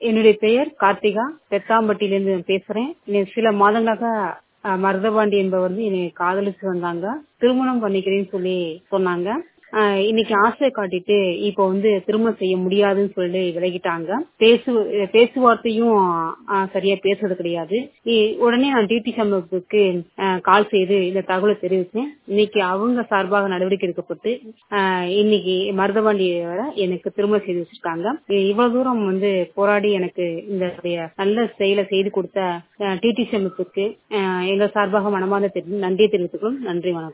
என்னுடைய பெயர் கார்த்திகா பெத்தாம்பட்டியிலிருந்து பேசுறேன் நே- சில மாதங்களாக அஹ், மருதபாண்டி என்பவர் வந்து என்னை காதலிச்சு வந்தாங்க திருமணம் பண்ணிக்கிறேன்னு சொல்லி சொன்னாங்க அஹ், இன்னைக்கு ஆசை காட்டிட்டு இப்போ வந்து திருமணம் செய்ய முடியாதுன்னு சொல்லி விலகிட்டாங்க பேசு பேச்சுவார்த்தையும் அஹ், சரியா பேசுறது கிடையாது இ- உடனே நான் டிடி சமூகத்துக்கு கால் செய்து இந்த தகவலை தெரிவித்தேன் இன்னைக்கு அவங்க சார்பாக நடவடிக்கை எடுக்கப்பட்டு அஹ், இன்னைக்கு மருதபாண்டி வர எனக்கு திருமணம் செய்து வச்சிருக்காங்க இ- இவ்வளவு தூரம் வந்து போராடி எனக்கு இந்த நல்ல செயலை செய்து கொடுத்த டிடி சமூகத்துக்கு எங்க சார்பாக மனமார்ந்த தெரி- நன்றியை தெரிவித்துக்கிறோம் நன்றி வணக்கம்